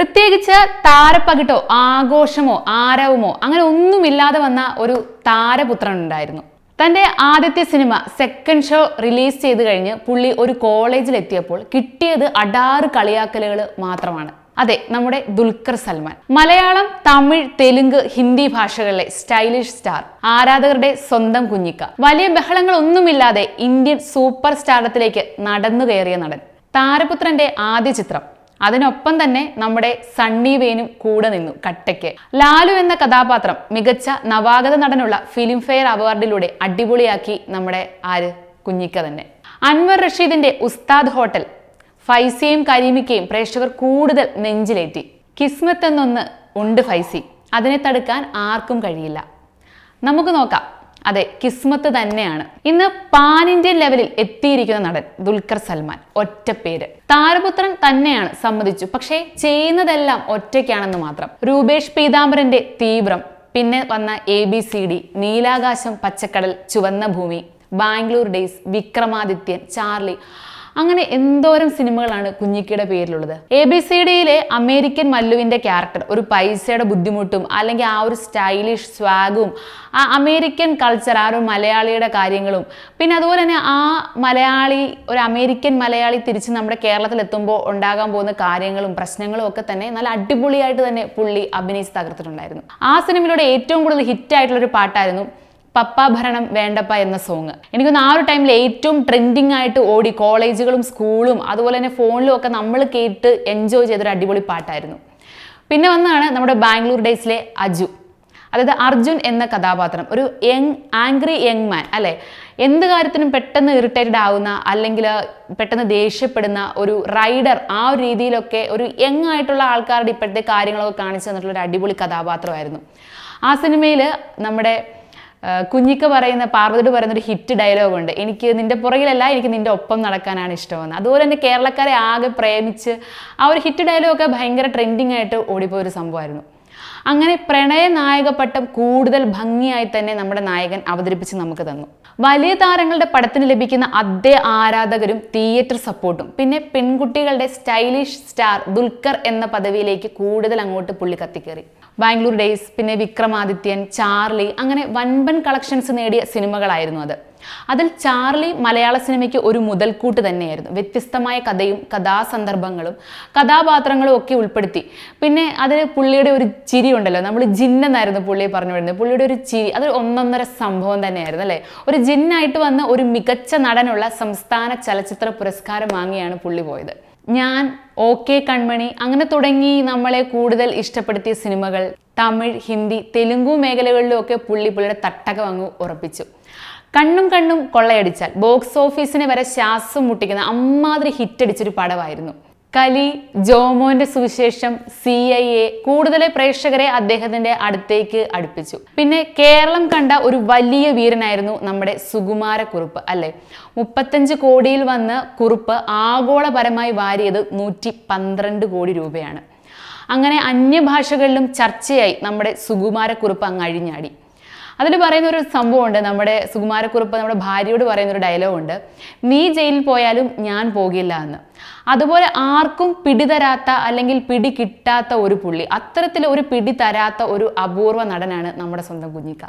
പ്രത്യേകിച്ച് താരപ്പകിട്ടോ ആഘോഷമോ ആരവമോ അങ്ങനെ ഒന്നുമില്ലാതെ വന്ന ഒരു താരപുത്രൻ ഉണ്ടായിരുന്നു തന്റെ ആദ്യത്തെ സിനിമ സെക്കൻഡ് ഷോ റിലീസ് ചെയ്ത് കഴിഞ്ഞ് പുള്ളി ഒരു കോളേജിൽ എത്തിയപ്പോൾ കിട്ടിയത് അടാറ് കളിയാക്കലുകൾ മാത്രമാണ് അതെ നമ്മുടെ ദുൽഖർ സൽമാൻ മലയാളം തമിഴ് തെലുങ്ക് ഹിന്ദി ഭാഷകളിലെ സ്റ്റൈലിഷ് സ്റ്റാർ ആരാധകരുടെ സ്വന്തം കുഞ്ഞിക്ക വലിയ ബഹളങ്ങളൊന്നുമില്ലാതെ ഇന്ത്യൻ സൂപ്പർ സ്റ്റാർഡത്തിലേക്ക് നടന്നു കയറിയ നടൻ താരപുത്രന്റെ ആദ്യ ചിത്രം അതിനൊപ്പം തന്നെ നമ്മുടെ സണ്ണി വേനും കൂടെ നിന്നു കട്ടയ്ക്ക് ലാലു എന്ന കഥാപാത്രം മികച്ച നവാഗത നടനുള്ള ഫിലിംഫെയർ അവാർഡിലൂടെ അടിപൊളിയാക്കി നമ്മുടെ ആര് കുഞ്ഞിക്ക തന്നെ അൻവർ റഷീദിന്റെ ഉസ്താദ് ഹോട്ടൽ ഫൈസിയും കരീമിക്കയും പ്രേക്ഷകർ കൂടുതൽ നെഞ്ചിലേറ്റി കിസ്മത്ത് എന്നൊന്ന് ഉണ്ട് ഫൈസി അതിനെ തടുക്കാൻ ആർക്കും കഴിയില്ല നമുക്ക് നോക്കാം അതെ കിസ്മത്ത് തന്നെയാണ് ഇന്ന് പാൻ ഇന്ത്യൻ ലെവലിൽ എത്തിയിരിക്കുന്ന നടൻ ദുൽഖർ സൽമാൻ ഒറ്റ പേര് താരപുത്രൻ തന്നെയാണ് സമ്മതിച്ചു പക്ഷേ ചെയ്യുന്നതെല്ലാം ഒറ്റയ്ക്കാണെന്ന് മാത്രം രൂപേഷ് പീതാംബരന്റെ തീവ്രം പിന്നെ വന്ന A B C D Neelakasham Pachakadal Chuvanna Bhoomi Bangalore Days Vikramadithyan Charlie അങ്ങനെ എന്തോരം സിനിമകളാണ് കുഞ്ഞിക്കയുടെ പേരിലുള്ളത് എ ബി സി ഡിയിലെ അമേരിക്കൻ മല്ലുവിന്റെ ക്യാരക്ടർ ഒരു പൈസയുടെ ബുദ്ധിമുട്ടും അല്ലെങ്കിൽ ആ ഒരു സ്റ്റൈലിഷ് സ്വാഗും ആ അമേരിക്കൻ കൾച്ചർ ആ ഒരു മലയാളിയുടെ കാര്യങ്ങളും പിന്നെ അതുപോലെ തന്നെ ആ മലയാളി ഒരു അമേരിക്കൻ മലയാളി തിരിച്ച് നമ്മുടെ കേരളത്തിൽ എത്തുമ്പോൾ ഉണ്ടാകാൻ പോകുന്ന കാര്യങ്ങളും പ്രശ്നങ്ങളും ഒക്കെ തന്നെ നല്ല അടിപൊളിയായിട്ട് തന്നെ പുള്ളി അഭിനയിച്ച് തകർത്തിട്ടുണ്ടായിരുന്നു ആ സിനിമയിലൂടെ ഏറ്റവും കൂടുതൽ ഹിറ്റ് ആയിട്ടുള്ള ഒരു പാട്ടായിരുന്നു പപ്പ ഭരണം വേണ്ടപ്പ എന്ന സോങ് എനിക്കൊന്ന് ആ ഒരു ടൈമിൽ ഏറ്റവും ട്രെൻഡിങ് ആയിട്ട് ഓടി കോളേജുകളും സ്കൂളും അതുപോലെ തന്നെ ഫോണിലും ഒക്കെ നമ്മൾ കേട്ട് എൻജോയ് ചെയ്തൊരു അടിപൊളി പാട്ടായിരുന്നു പിന്നെ വന്നതാണ് നമ്മുടെ ബാംഗ്ലൂർ ഡേയ്സിലെ അജു അതായത് അർജുൻ എന്ന കഥാപാത്രം ഒരു യങ് ആംഗ്രി യങ് മാൻ അല്ലെ എന്ത് കാര്യത്തിനും പെട്ടെന്ന് ഇറിറ്റേറ്റഡ് ആവുന്ന അല്ലെങ്കിൽ പെട്ടെന്ന് ദേഷ്യപ്പെടുന്ന ഒരു റൈഡർ ആ ഒരു രീതിയിലൊക്കെ ഒരു യങ് ആയിട്ടുള്ള ആൾക്കാരുടെ ഇപ്പോഴത്തെ കാര്യങ്ങളൊക്കെ കാണിച്ചു തന്നിട്ടുള്ള ഒരു അടിപൊളി കഥാപാത്രമായിരുന്നു ആ സിനിമയിൽ നമ്മുടെ ആ, കുഞ്ഞിക്ക പറയുന്ന പാർവതിയോട് പറയുന്ന ഒരു ഹിറ്റ് ഡയലോഗ് ഉണ്ട് എനിക്ക് നിന്റെ പുറകിലല്ല എനിക്ക് നിന്റെ ഒപ്പം നടക്കാനാണ് ഇഷ്ടമെന്ന് അതുപോലെ തന്നെ കേരളക്കാരെ ആകെ പ്രേമിച്ച് ആ ഒരു ഹിറ്റ് ഡയലോഗൊക്കെ ഭയങ്കര ട്രെൻഡിങ് ആയിട്ട് ഓടിപ്പോയ ഒരു സംഭവമായിരുന്നു അങ്ങനെ പ്രണയ നായക പട്ടം കൂടുതൽ ഭംഗിയായി തന്നെ നമ്മുടെ നായകൻ അവതരിപ്പിച്ച് നമുക്ക് തന്നു വലിയ താരങ്ങളുടെ പടത്തിന് ലഭിക്കുന്ന അതേ ആരാധകരും തിയേറ്റർ സപ്പോർട്ടും പിന്നെ പെൺകുട്ടികളുടെ സ്റ്റൈലിഷ് സ്റ്റാർ ദുൽഖർ എന്ന പദവിയിലേക്ക് കൂടുതൽ അങ്ങോട്ട് പുള്ളി കത്തിക്കേറി ബാംഗ്ലൂർ ഡേയ്സ് പിന്നെ വിക്രമാദിത്യൻ ചാർലി അങ്ങനെ വൻപൻ കളക്ഷൻസ് നേടിയ സിനിമകളായിരുന്നു അത് അതിൽ ചാർലി മലയാള സിനിമയ്ക്ക് ഒരു മുതൽക്കൂട്ട് തന്നെയായിരുന്നു വ്യത്യസ്തമായ കഥയും കഥാസന്ദർഭങ്ങളും കഥാപാത്രങ്ങളും ഒക്കെ ഉൾപ്പെടുത്തി പിന്നെ അതിൽ പുള്ളിയുടെ ഒരു ചിരി ഉണ്ടല്ലോ നമ്മൾ ജിന്നെന്നായിരുന്നു പുള്ളിയെ പറഞ്ഞു വരുന്നത് പുള്ളിയുടെ ഒരു ചിരി അതൊരു ഒന്നൊന്നര സംഭവം തന്നെയായിരുന്നു അല്ലേ ഒരു ജിന്നായിട്ട് വന്ന് ഒരു മികച്ച നടനുള്ള സംസ്ഥാന ചലച്ചിത്ര പുരസ്കാരം വാങ്ങിയാണ് പുള്ളി പോയത് ഞാൻ ഓക്കെ കൺമണി അങ്ങനെ തുടങ്ങി നമ്മളെ കൂടുതൽ ഇഷ്ടപ്പെടുത്തിയ സിനിമകൾ തമിഴ് ഹിന്ദി തെലുങ്കു മേഖലകളിലും ഒക്കെ പുള്ളി പുള്ളിയുടെ തട്ടക വാങ്ങു ഉറപ്പിച്ചു കണ്ണും കണ്ണും കൊള്ളയടിച്ചാൽ ബോക്സ് ഓഫീസിനെ വരെ ശ്വാസം മുട്ടിക്കുന്ന അമ്മാതിരി ഹിറ്റ് അടിച്ചൊരു പടമായിരുന്നു കലി ജോമോന്റെ സുവിശേഷം സി ഐ എ കൂടുതൽ പ്രേക്ഷകരെ അദ്ദേഹത്തിന്റെ അടുത്തേക്ക് അടുപ്പിച്ചു പിന്നെ കേരളം കണ്ട ഒരു വലിയ വീരനായിരുന്നു നമ്മുടെ സുകുമാരക്കുറുപ്പ് അല്ലെ മുപ്പത്തഞ്ച് കോടിയിൽ വന്ന് കുറുപ്പ് ആഗോളപരമായി വാരിയത് നൂറ്റി പന്ത്രണ്ട് കോടി രൂപയാണ് അങ്ങനെ അന്യഭാഷകളിലും ചർച്ചയായി നമ്മുടെ സുകുമാരക്കുറുപ്പ് അങ്ങ് അഴിഞ്ഞാടി അതിൽ പറയുന്ന ഒരു സംഭവമുണ്ട് നമ്മുടെ സുകുമാരക്കുറുപ്പ് നമ്മുടെ ഭാര്യയോട് പറയുന്ന ഒരു ഡയലോഗ് ഉണ്ട് നീ ജയിലിൽ പോയാലും ഞാൻ പോകില്ല എന്ന് അതുപോലെ ആർക്കും പിടി തരാത്ത അല്ലെങ്കിൽ പിടി കിട്ടാത്ത ഒരു പുള്ളി അത്തരത്തിൽ ഒരു പിടി തരാത്ത ഒരു അപൂർവ നടനാണ് നമ്മുടെ സ്വന്തം കുഞ്ഞിക്ക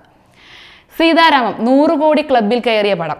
സീതാരാമം നൂറ് കോടി ക്ലബിൽ കയറിയ പടം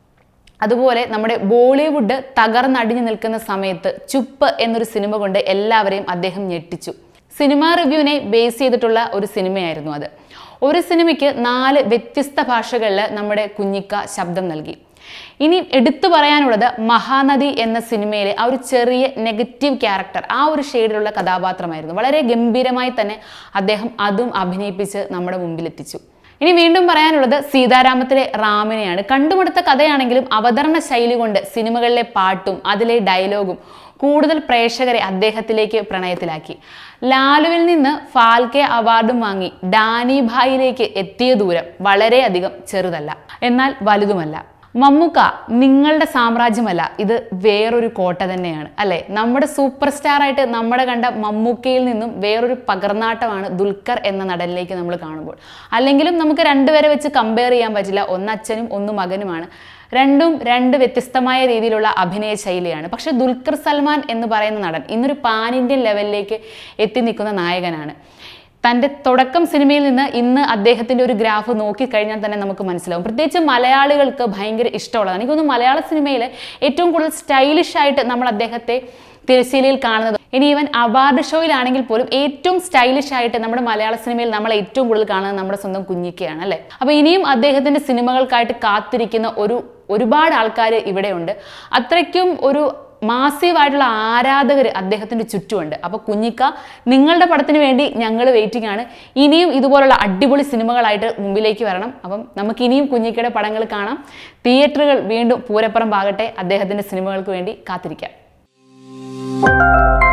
അതുപോലെ നമ്മുടെ ബോളിവുഡ് തകർന്നടിഞ്ഞു നിൽക്കുന്ന സമയത്ത് ചുപ്പ് എന്നൊരു സിനിമ കൊണ്ട് എല്ലാവരെയും അദ്ദേഹം ഞെട്ടിച്ചു സിനിമാ റിവ്യൂവിനെ ബേസ് ചെയ്തിട്ടുള്ള ഒരു സിനിമയായിരുന്നു അത് ഒരു സിനിമയ്ക്ക് നാല് വ്യത്യസ്ത ഭാഷകളിൽ നമ്മുടെ കുഞ്ഞിക്ക ശബ്ദം നൽകി ഇനി എടുത്തു പറയാനുള്ളത് മഹാനദി എന്ന സിനിമയിലെ ആ ഒരു ചെറിയ നെഗറ്റീവ് ക്യാരക്ടർ ആ ഒരു ഷെയ്ഡിലുള്ള കഥാപാത്രമായിരുന്നു വളരെ ഗംഭീരമായി തന്നെ അദ്ദേഹം അതും അഭിനയിപ്പിച്ച് നമ്മുടെ മുമ്പിലെത്തിച്ചു ഇനി വീണ്ടും പറയാനുള്ളത് സീതാരാമത്തിലെ റാമിനെയാണ് കണ്ടുമുടുത്ത കഥയാണെങ്കിലും അവതരണ ശൈലി കൊണ്ട് സിനിമകളിലെ പാട്ടും അതിലെ ഡയലോഗും കൂടുതൽ പ്രേക്ഷകരെ അദ്ദേഹത്തിലേക്ക് പ്രണയത്തിലാക്കി ലാലുവിൽ നിന്ന് ഫാൽക്കെ അവാർഡും വാങ്ങി ഡാനി ഭായിലേക്ക് എത്തിയ ദൂരം വളരെയധികം ചെറുതല്ല എന്നാൽ വലുതുമല്ല മമ്മൂക്ക നിങ്ങളുടെ സാമ്രാജ്യമല്ല ഇത് വേറൊരു കോട്ട തന്നെയാണ് അല്ലെ നമ്മുടെ സൂപ്പർ സ്റ്റാർ ആയിട്ട് നമ്മുടെ കണ്ട മമ്മൂക്കയിൽ നിന്നും വേറൊരു പകർന്നാട്ടമാണ് ദുൽഖർ എന്ന നടനിലേക്ക് നമ്മൾ കാണുമ്പോൾ അല്ലെങ്കിലും നമുക്ക് രണ്ടുപേരെ വെച്ച് കമ്പയർ ചെയ്യാൻ പറ്റില്ല ഒന്ന് അച്ഛനും ഒന്ന് മകനുമാണ് രണ്ടും രണ്ട് വ്യത്യസ്തമായ രീതിയിലുള്ള അഭിനയ ശൈലിയാണ് പക്ഷെ ദുൽഖർ സൽമാൻ എന്ന് പറയുന്ന നടൻ ഇന്നൊരു പാൻ ഇന്ത്യൻ ലെവലിലേക്ക് എത്തി നിൽക്കുന്ന നായകനാണ് തൻ്റെ തുടക്കം സിനിമയിൽ നിന്ന് ഇന്ന് അദ്ദേഹത്തിൻ്റെ ഒരു ഗ്രാഫ് നോക്കിക്കഴിഞ്ഞാൽ തന്നെ നമുക്ക് മനസ്സിലാവും പ്രത്യേകിച്ച് മലയാളികൾക്ക് ഭയങ്കര ഇഷ്ടമുള്ളതാണ് എനിക്കൊന്ന് മലയാള സിനിമയിൽ ഏറ്റവും കൂടുതൽ സ്റ്റൈലിഷ് ആയിട്ട് നമ്മൾ അദ്ദേഹത്തെ തിരശ്ശീലയിൽ കാണുന്നത് ഇനി ഈവൻ അവാർഡ് ഷോയിലാണെങ്കിൽ പോലും ഏറ്റവും സ്റ്റൈലിഷ് ആയിട്ട് നമ്മുടെ മലയാള സിനിമയിൽ നമ്മൾ ഏറ്റവും കൂടുതൽ കാണുന്നത് നമ്മുടെ സ്വന്തം കുഞ്ഞിക്കയാണ് അല്ലേ അപ്പോൾ ഇനിയും അദ്ദേഹത്തിൻ്റെ സിനിമകൾക്കായിട്ട് കാത്തിരിക്കുന്ന ഒരു ഒരുപാട് ആൾക്കാർ ഇവിടെയുണ്ട് അത്രയ്ക്കും ഒരു മാസീവായിട്ടുള്ള ആരാധകർ അദ്ദേഹത്തിൻ്റെ ചുറ്റുമുണ്ട് അപ്പോൾ കുഞ്ഞിക്ക നിങ്ങളുടെ പടത്തിന് വേണ്ടി ഞങ്ങൾ വെയിറ്റിംഗ് ആണ് ഇനിയും ഇതുപോലുള്ള അടിപൊളി സിനിമകളായിട്ട് മുമ്പിലേക്ക് വരണം അപ്പം നമുക്ക് ഇനിയും കുഞ്ഞിക്കയുടെ പടങ്ങൾ കാണാം തിയേറ്ററുകൾ വീണ്ടും പൂരപ്പുറം ആകട്ടെ അദ്ദേഹത്തിൻ്റെ സിനിമകൾക്ക് വേണ്ടി കാത്തിരിക്കാം